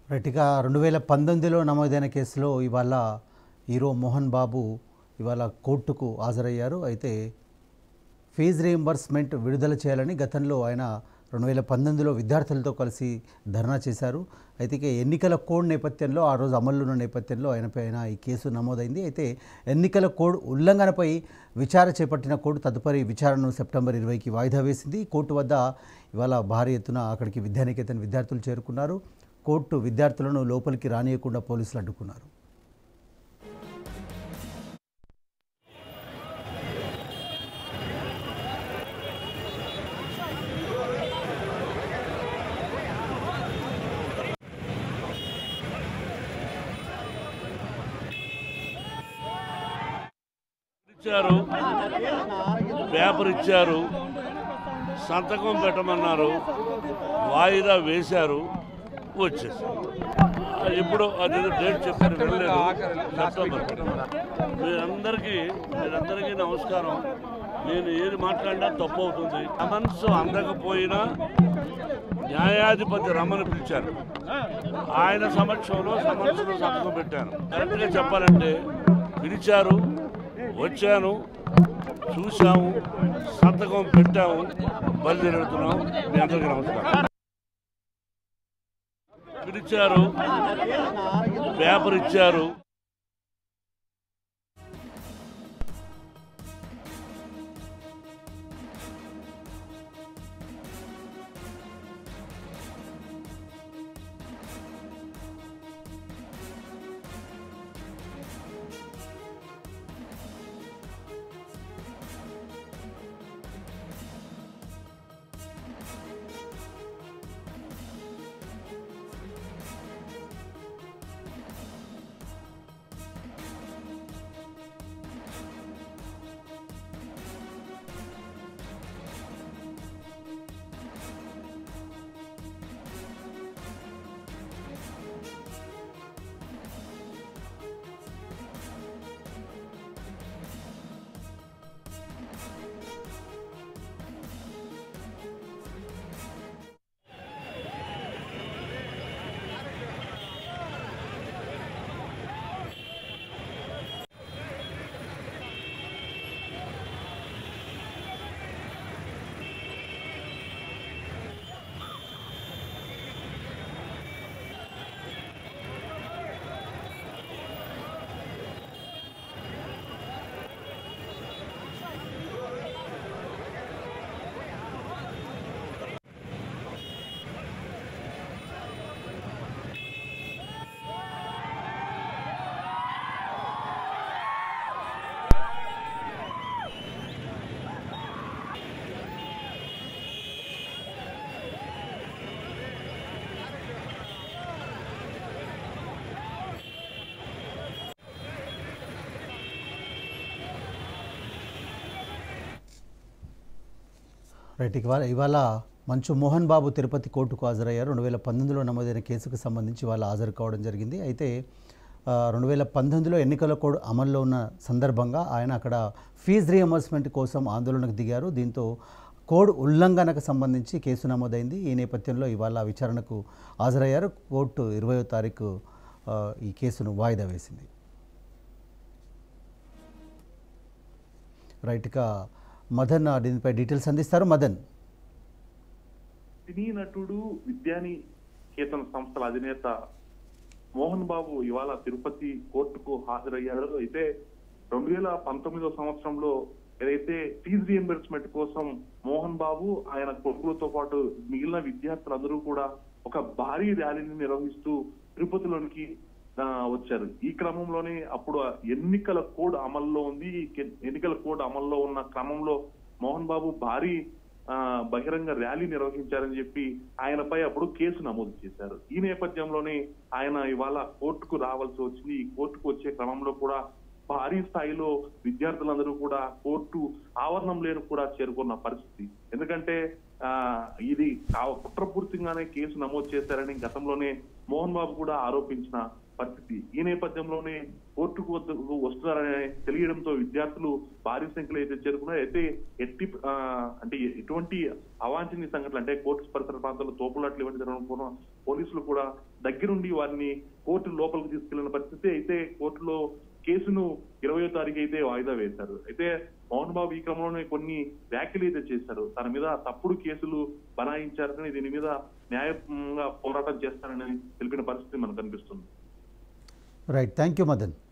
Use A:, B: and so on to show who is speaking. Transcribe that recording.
A: రైట్గా రెండు వేల పంతొమ్మిదిలో నమోదైన కేసులో ఇవాళ హీరో మోహన్ బాబు ఇవాళ కోర్టుకు హాజరయ్యారు అయితే ఫీజు రీయింబర్స్మెంట్ విడుదల చేయాలని గతంలో ఆయన రెండు వేల పంతొమ్మిదిలో విద్యార్థులతో కలిసి ధర్నా చేశారు అయితే ఇక ఎన్నికల కోడ్ నేపథ్యంలో ఆ రోజు అమల్లో ఉన్న నేపథ్యంలో ఆయనపై ఆయన ఈ కేసు నమోదైంది అయితే ఎన్నికల కోడ్ ఉల్లంఘనపై విచారణ చేపట్టిన కోర్టు తదుపరి విచారణను సెప్టెంబర్ ఇరవైకి వాయిదా వేసింది కోర్టు వద్ద ఇవాళ భారీ ఎత్తున అక్కడికి విద్యానికేతన్ విద్యార్థులు చేరుకున్నారు కోర్టు విద్యార్థులను లోపలికి రానియకుండా పోలీసులు అడ్డుకున్నారు
B: ఇచ్చారు పేపర్ ఇచ్చారు సంతకం పెట్టమన్నారు వాయిదా వేశారు వచ్చేసారు ఇప్పుడు అది డేట్ చెప్పారు వెళ్ళలేదు సెప్టెంబర్ మీరందరికీ మీరందరికీ నమస్కారం నేను ఏది మాట్లాడినా తప్పు అవుతుంది సమన్స్ అందకపోయినా న్యాయాధిపతి రమ్మని పిలిచారు ఆయన సమక్షంలో సమన్స్లో సంతకం పెట్టాను కరెక్ట్గా చెప్పాలంటే పిలిచారు వచ్చాను చూసాము సంతకం పెట్టాము బయలుదేరుతున్నాం మీ అందరికీ నమస్కారం పిలిచారు పేపర్ ఇచ్చారు
A: రైట్ ఇవాళ ఇవాళ మంచు మోహన్ బాబు తిరుపతి కోర్టుకు హాజరయ్యారు రెండు వేల పంతొమ్మిదిలో నమోదైన కేసుకు సంబంధించి వాళ్ళు హాజరు కావడం జరిగింది అయితే ఆ, రెండు వేల పంతొమ్మిదిలో ఎన్నికల కోడ్ అమల్లో ఉన్న సందర్భంగా ఆయన అక్కడ ఫీజు రియంబర్స్మెంట్ కోసం ఆందోళనకు దిగారు దీంతో కోడ్ ఉల్లంఘనకు సంబంధించి కేసు నమోదైంది ఈ నేపథ్యంలో ఇవాళ విచారణకు హాజరయ్యారు కోర్టు ఇరవయో తారీఖు ఆ, ఈ కేసును వాయిదా వేసింది రైట్గా మదన్ ఆ, దీనిపై డీటెయిల్స్ అందిస్తారు మదన్
C: సినీ నటుడు విద్యాని కేతన సంస్థల అధినేత మోహన్ బాబు ఇవాళ తిరుపతి కోర్టుకు హాజరయ్యాడు అయితే రెండు వేల పంతొమ్మిదో సంవత్సరంలో ఏదైతే ఫీజు రియంబర్స్మెంట్ కోసం మోహన్ బాబు ఆయన కొడుకులతో పాటు మిగిలిన విద్యార్థులందరూ కూడా ఒక భారీ ర్యాలీని నిర్వహిస్తూ తిరుపతిలోనికి ఆ, వచ్చారు ఈ క్రమంలోనే అప్పుడు ఆ ఎన్నికల కోడ్ అమల్లో ఉంది ఈ కె- ఎన్నికల కోడ్ అమల్లో ఉన్న క్రమంలో మోహన్ బాబు భారీ ఆ, బహిరంగ ర్యాలీ నిర్వహించారని చెప్పి ఆయనపై అప్పుడు కేసు నమోదు చేశారు ఈ నేపథ్యంలోనే ఆయన ఇవాళ కోర్టుకు రావాల్సి వచ్చింది ఈ కోర్టుకు వచ్చే క్రమంలో కూడా భారీ స్థాయిలో విద్యార్థులందరూ కూడా కోర్టు ఆవరణంలో కూడా చేరుకున్న పరిస్థితి ఎందుకంటే ఆ ఇది కా- కుట్రపూర్తిగానే కేసు నమోదు చేశారని గతంలోనే మోహన్ బాబు కూడా ఆరోపించిన పరిస్థితి ఈ నేపథ్యంలోనే కోర్టుకు వద్దకు వస్తున్నారని తెలియడంతో విద్యార్థులు భారీ సంఖ్యలో అయితే చేరుకున్నారు అయితే ఎట్టి ఆ, అంటే ఎటువంటి అవాంఛనీయ సంఘటనలు అంటే కోర్టు పరిసర ప్రాంతాల్లో తోపులాట్లు ఇవన్నీ జరగడం పోలీసులు కూడా దగ్గరుండి వారిని కోర్టు లోపలికి తీసుకెళ్లిన పరిస్థితి అయితే కోర్టులో కేసును ఇరవయో తారీఖు అయితే వాయిదా వేశారు అయితే మోహన్ బాబు ఈ క్రమంలోనే కొన్ని వ్యాఖ్యలు అయితే చేశారు తన మీద తప్పుడు కేసులు బనాయించారని దీని మీద న్యాయంగా పోరాటం చేస్తానని తెలిపిన పరిస్థితి మనకు కనిపిస్తుంది
A: రైట్ థ్యాంక్ యూ మదన్